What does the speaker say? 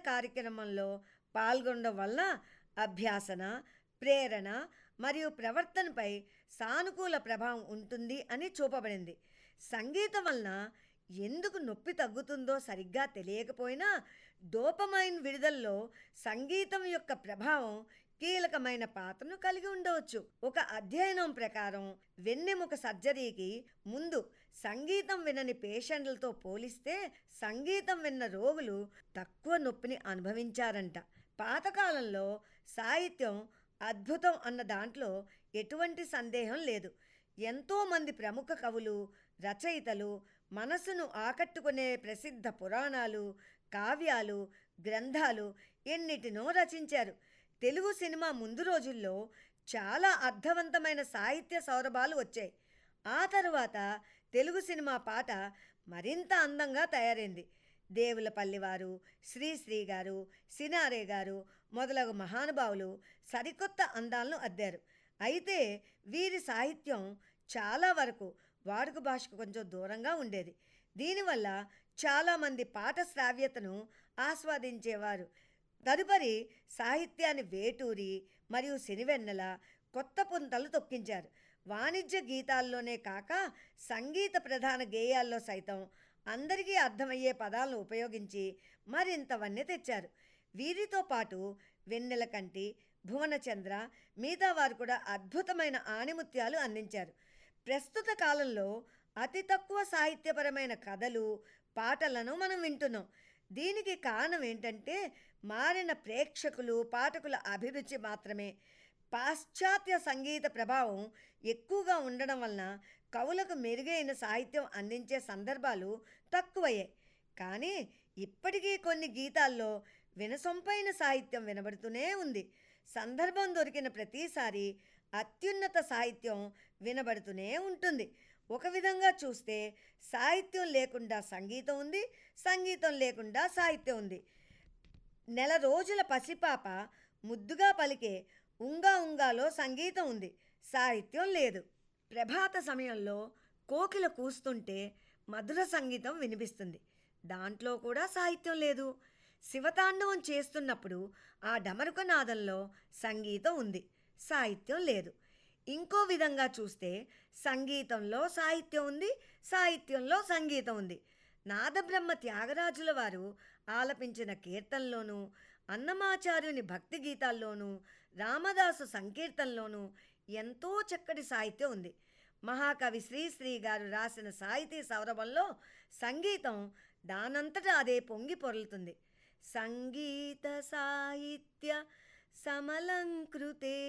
కార్యక్రమంలో పాల్గొనడం వల్ల అభ్యాసన ప్రేరణ మరియు ప్రవర్తనపై సానుకూల ప్రభావం ఉంటుంది అని చూపబడింది సంగీతం వలన ఎందుకు నొప్పి తగ్గుతుందో సరిగ్గా తెలియకపోయినా డోపమైన్ విడుదలలో సంగీతం యొక్క ప్రభావం కీలకమైన పాత్రను కలిగి ఉండవచ్చు ఒక అధ్యయనం ప్రకారం వెన్నెముక సర్జరీకి ముందు సంగీతం వినని పేషెంట్లతో పోలిస్తే సంగీతం విన్న రోగులు తక్కువ నొప్పిని అనుభవించారంట పాతకాలంలో సాహిత్యం అద్భుతం అన్న దాంట్లో ఎటువంటి సందేహం లేదు ఎంతోమంది ప్రముఖ కవులు రచయితలు మనసును ఆకట్టుకునే ప్రసిద్ధ పురాణాలు కావ్యాలు గ్రంథాలు ఎన్నిటినో రచించారు తెలుగు సినిమా ముందు రోజుల్లో చాలా అర్థవంతమైన సాహిత్య సౌరభాలు వచ్చాయి ఆ తరువాత తెలుగు సినిమా పాట మరింత అందంగా తయారైంది దేవులపల్లి వారు శ్రీశ్రీ గారు సినారే గారు మొదలగు మహానుభావులు సరికొత్త అందాలను అద్దారు అయితే వీరి సాహిత్యం చాలా వరకు వాడుక భాషకు కొంచెం దూరంగా ఉండేది దీనివల్ల చాలామంది పాట శ్రావ్యతను ఆస్వాదించేవారు తదుపరి సాహిత్యాన్ని వేటూరి మరియు సిరివెన్నెల కొత్త పుంతలు తొక్కించారు వాణిజ్య గీతాల్లోనే కాక సంగీత ప్రధాన గేయాల్లో సైతం అందరికీ అర్థమయ్యే పదాలను ఉపయోగించి మరింత వన్నె తెచ్చారు వీరితో పాటు వెన్నెల కంటి భువనచంద్ర మిగతా వారు కూడా అద్భుతమైన ఆణిముత్యాలు అందించారు ప్రస్తుత కాలంలో అతి తక్కువ సాహిత్యపరమైన కథలు పాటలను మనం వింటున్నాం దీనికి కారణం ఏంటంటే మారిన ప్రేక్షకులు పాఠకుల అభిరుచి మాత్రమే పాశ్చాత్య సంగీత ప్రభావం ఎక్కువగా ఉండడం వలన కవులకు మెరుగైన సాహిత్యం అందించే సందర్భాలు తక్కువయ్యాయి కానీ ఇప్పటికీ కొన్ని గీతాల్లో వినసొంపైన సాహిత్యం వినబడుతూనే ఉంది సందర్భం దొరికిన ప్రతిసారి అత్యున్నత సాహిత్యం వినబడుతూనే ఉంటుంది ఒక విధంగా చూస్తే సాహిత్యం లేకుండా సంగీతం ఉంది సంగీతం లేకుండా సాహిత్యం ఉంది నెల రోజుల పసిపాప ముద్దుగా పలికే ఉంగా ఉంగాలో సంగీతం ఉంది సాహిత్యం లేదు ప్రభాత సమయంలో కోకిల కూస్తుంటే మధుర సంగీతం వినిపిస్తుంది దాంట్లో కూడా సాహిత్యం లేదు శివతాండవం చేస్తున్నప్పుడు ఆ డమరుకనాదంలో సంగీతం ఉంది సాహిత్యం లేదు ఇంకో విధంగా చూస్తే సంగీతంలో సాహిత్యం ఉంది సాహిత్యంలో సంగీతం ఉంది నాదబ్రహ్మ త్యాగరాజుల వారు ఆలపించిన కీర్తనలోనూ అన్నమాచార్యుని భక్తి గీతాల్లోనూ రామదాసు సంకీర్తనలోనూ ఎంతో చక్కటి సాహిత్యం ఉంది మహాకవి శ్రీశ్రీ గారు రాసిన సాహితీ సౌరభంలో సంగీతం దానంతటా అదే పొంగి పొరులుతుంది సంగీత సాహిత్య సమలంకృతే